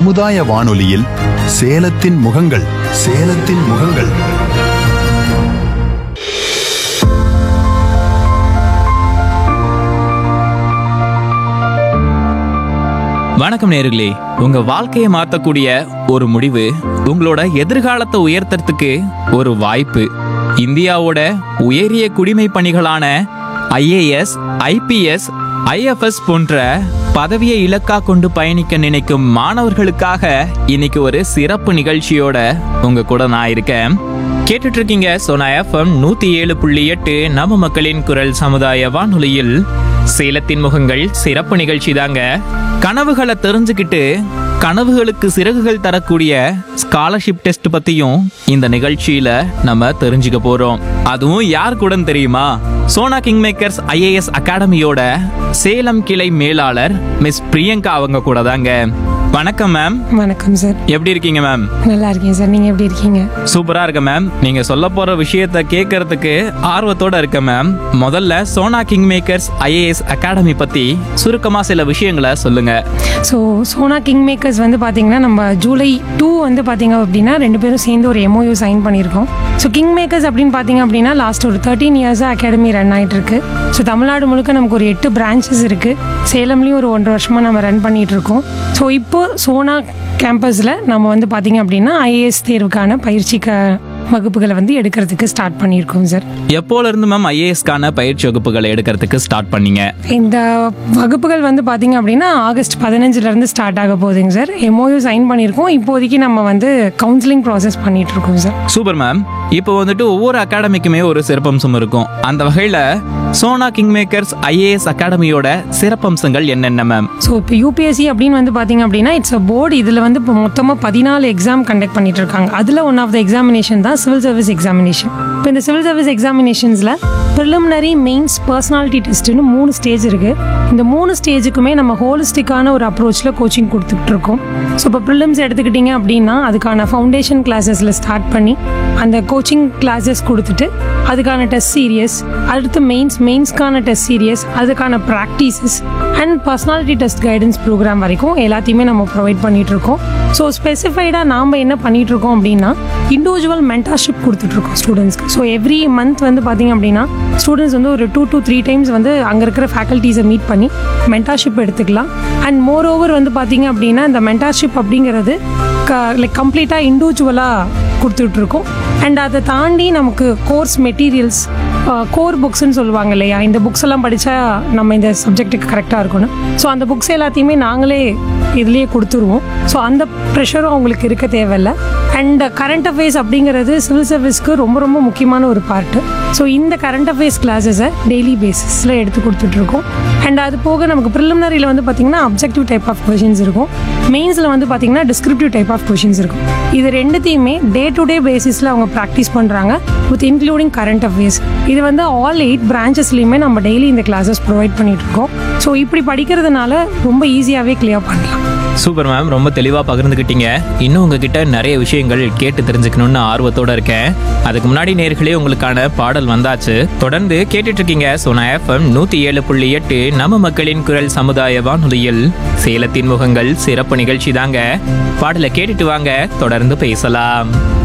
சமுதாய வானொலியில் சேலத்தின் முகங்கள் சேலத்தின் முகங்கள் வணக்கம் நேர்களே உங்க வாழ்க்கையை மாத்தக்கூடிய ஒரு முடிவு உங்களோட எதிர்காலத்தை உயர்த்தறதுக்கு ஒரு வாய்ப்பு இந்தியாவோட உயரிய குடிமை பணிகளான ஐஏஎஸ் ஐபிஎஸ் ஐஎஃப்எஸ் போன்ற பதவியை இலக்கா கொண்டு பயணிக்க நினைக்கும் மாணவர்களுக்காக இன்னைக்கு ஒரு சிறப்பு நிகழ்ச்சியோட உங்க கூட நான் இருக்கேன் கேட்டுட்டு இருக்கீங்க சோனா எஃப்எம் நூத்தி ஏழு புள்ளி எட்டு நம்ம மக்களின் குரல் சமுதாய வானொலியில் சேலத்தின் முகங்கள் சிறப்பு நிகழ்ச்சி தாங்க கனவுகளை தெரிஞ்சுக்கிட்டு கனவுகளுக்கு சிறகுகள் தரக்கூடிய ஸ்காலர்ஷிப் டெஸ்ட் பத்தியும் இந்த நிகழ்ச்சியில நம்ம தெரிஞ்சுக்க போறோம் அதுவும் யார் கூட தெரியுமா சோனா கிங் மேக்கர்ஸ் ஐஏஎஸ் அகாடமியோட சேலம் கிளை மேலாளர் மிஸ் பிரியங்கா அவங்க கூட தாங்க வணக்கம் மேம் வணக்கம் சார் எப்படி இருக்கீங்க மேம் நல்லா இருக்கேன் சார் நீங்கள் எப்படி இருக்கீங்க சூப்பரா இருக்க மேம் நீங்க சொல்ல போற விஷயத்த கேட்கறதுக்கு ஆர்வத்தோட இருக்க மேம் முதல்ல Sona king makers IAS academy பத்தி சுருக்கமா சில விஷயங்களை சொல்லுங்க ஸோ சோனா கிங் மேக்கர்ஸ் வந்து பார்த்தீங்கன்னா நம்ம ஜூலை டூ வந்து பார்த்தீங்க அப்படின்னா ரெண்டு பேரும் சேர்ந்து ஒரு எம்ஓயூ சைன் பண்ணியிருக்கோம் ஸோ கிங் மேக்கர்ஸ் அப்படின்னு பார்த்தீங்க அப்படின்னா லாஸ்ட் ஒரு தேர்ட்டீன் இயர்ஸாக அகாடமி ரன் ஆகிட்டு இருக்கு ஸோ தமிழ்நாடு முழுக்க நமக்கு ஒரு எட்டு பிரான்ச்சஸ் இருக்குது சேலம்லேயும் ஒரு ஒன்றரை வருஷமாக நம்ம ரன் பண்ணிட்டு இருக்கோம் ஸோ இப்போ சோனா கேம்பஸில் நம்ம வந்து பார்த்தீங்க அப்படின்னா ஐஏஎஸ் தேர்வுக்கான பயிற்சிக்க வகுப்புகளை வந்து எடுக்கிறதுக்கு ஸ்டார்ட் பண்ணியிருக்கோம் சார் எப்போல இருந்து மேம் ஐஏஎஸ்க்கான பயிற்சி வகுப்புகளை எடுக்கிறதுக்கு ஸ்டார்ட் பண்ணீங்க இந்த வகுப்புகள் வந்து பார்த்தீங்க அப்படின்னா ஆகஸ்ட் பதினஞ்சுலேருந்து ஸ்டார்ட் ஆக போகுதுங்க சார் எம்ஓயூ சைன் பண்ணியிருக்கோம் இப்போதைக்கு நம்ம வந்து கவுன்சிலிங் ப்ராசஸ் பண்ணிட்டு இருக்கோம் சார் சூப்பர் மேம் இப்போ வந்துட்டு ஒவ்வொரு அகாடமிக்குமே ஒரு சிறப்பம்சம் இருக்கும் அந்த வகையில சோனா கிங் மேக்கர்ஸ் ஐஏஎஸ் அகாடமியோட சிறப்பம்சங்கள் என்னென்ன மேம் ஸோ இப்போ யூபிஎஸ்சி அப்படின்னு வந்து பார்த்தீங்க அப்படின்னா இட்ஸ் அ போர்டு இதில் வந்து இப்போ மொத்தமாக பதினாலு எக்ஸாம் கண்டக்ட் பண்ணிட்டு இருக்காங்க அதில் ஒன் ஆஃப் த எக்ஸாமினேஷன் தான் சிவில் சர்வீஸ் எக்ஸாமினேஷன் இப்போ இந்த சிவில் சர்வீஸ் எக்ஸாமினேஷன்ஸில் ப்ரிலிமினரி மெயின்ஸ் பர்சனாலிட்டி டெஸ்ட்னு மூணு ஸ்டேஜ் இருக்குது இந்த மூணு ஸ்டேஜுக்குமே நம்ம ஹோலிஸ்டிக்கான ஒரு அப்ரோச்சில் கோச்சிங் கொடுத்துட்டு இருக்கோம் ஸோ இப்போ ப்ரிலிம்ஸ் எடுத்துக்கிட்டிங்க அப்படின்னா அதுக்கான ஃபவுண்டேஷன் கிளாஸஸில் ஸ்டார்ட் பண்ணி அந்த கோச்சிங் கிளாஸஸ் கொடுத்துட்டு அதுக்கான டெஸ்ட் சீரியஸ் அடுத்து மெயின்ஸ் மெயின்ஸ்க்கான டெஸ்ட் சீரியஸ் அதுக்கான practices and personality test guidance program வரைக்கும் எல்லாத்தையுமே நம்ம ப்ரொவைட் பண்ணிட்டு இருக்கோம் ஸோ ஸ்பெசிஃபைடாக நாம் என்ன பண்ணிட்டு இருக்கோம் அப்படின்னா இண்டிவிஜுவல் மென்டர்ஷிப் கொடுத்துட்ருக்கோம் ஸ்டூடெண்ட்ஸ்க்கு ஸோ எவ்ரி மந்த் வந்து பார்த்தீங்க அப்படின்னா ஸ்டூடெண்ட்ஸ் வந்து ஒரு டூ to த்ரீ டைம்ஸ் வந்து அங்கே இருக்கிற ஃபேக்கல்ட்டிஸை மீட் பண்ணி மென்டர்ஷிப் எடுத்துக்கலாம் அண்ட் மோர் ஓவர் வந்து பார்த்தீங்க அப்படின்னா இந்த மென்டர்ஷிப் அப்படிங்கிறது லைக் கம்ப்ளீட்டாக இண்டிவிஜுவலாக கொடுத்துட்ருக்கோம் அண்ட் அதை தாண்டி நமக்கு கோர்ஸ் மெட்டீரியல்ஸ் கோர் புக்ஸ்ன்னு சொல்லுவாங்க இல்லையா இந்த புக்ஸ் எல்லாம் படித்தா நம்ம இந்த சப்ஜெக்ட்டுக்கு கரெக்டாக இருக்கணும் ஸோ அந்த புக்ஸ் எல்லாத்தையுமே நாங்களே இதுலேயே கொடுத்துருவோம் ஸோ அந்த ப்ரெஷரும் அவங்களுக்கு இருக்க தேவையில்ல அண்ட் கரண்ட் அஃபேர்ஸ் அப்படிங்கிறது சிவில் சர்வீஸ்க்கு ரொம்ப ரொம்ப முக்கியமான ஒரு பார்ட்டு ஸோ இந்த கரண்ட் அஃபேர்ஸ் கிளாஸஸை டெய்லி பேசிஸில் எடுத்து கொடுத்துட்ருக்கோம் அண்ட் அது போக நமக்கு ப்ரிலிமினரியில் வந்து பார்த்திங்கன்னா அப்ஜெக்டிவ் டைப் ஆஃப் கொஷின்ஸ் இருக்கும் மெயின்ஸில் வந்து பார்த்திங்கன்னா டிஸ்கிரிப்டிவ் டைப் ஆஃப் கொஷின்ஸ் இருக்கும் இது ரெண்டுத்தையுமே டே டு டே பேசிஸில் அவங்க ப்ராக்டிஸ் பண்ணுறாங்க வித் இன்க்ளூடிங் கரண்ட் அஃபேர்ஸ் இது வந்து ஆல் எயிட் பிரான்ச்சஸ்லையுமே நம்ம டெய்லி இந்த கிளாஸஸ் ப்ரொவைட் பண்ணிட்டு இருக்கோம் ஸோ இப்படி படிக்கிறதுனால ரொம்ப ஈஸியாகவே கிளியர் பண்ணலாம் சூப்பர் மேம் ரொம்ப தெளிவா பகிர்ந்துக்கிட்டீங்க இன்னும் உங்ககிட்ட நிறைய விஷயங்கள் கேட்டு தெரிஞ்சுக்கணும்னு ஆர்வத்தோட இருக்கேன் அதுக்கு முன்னாடி நேர்களே உங்களுக்கான பாடல் வந்தாச்சு தொடர்ந்து கேட்டுட்டு இருக்கீங்க சோனா எஃப்எம் நூத்தி ஏழு புள்ளி எட்டு நம்ம மக்களின் குரல் சமுதாய வானொலியில் சேலத்தின் முகங்கள் சிறப்பு நிகழ்ச்சி தாங்க பாடலை கேட்டுட்டு வாங்க தொடர்ந்து பேசலாம்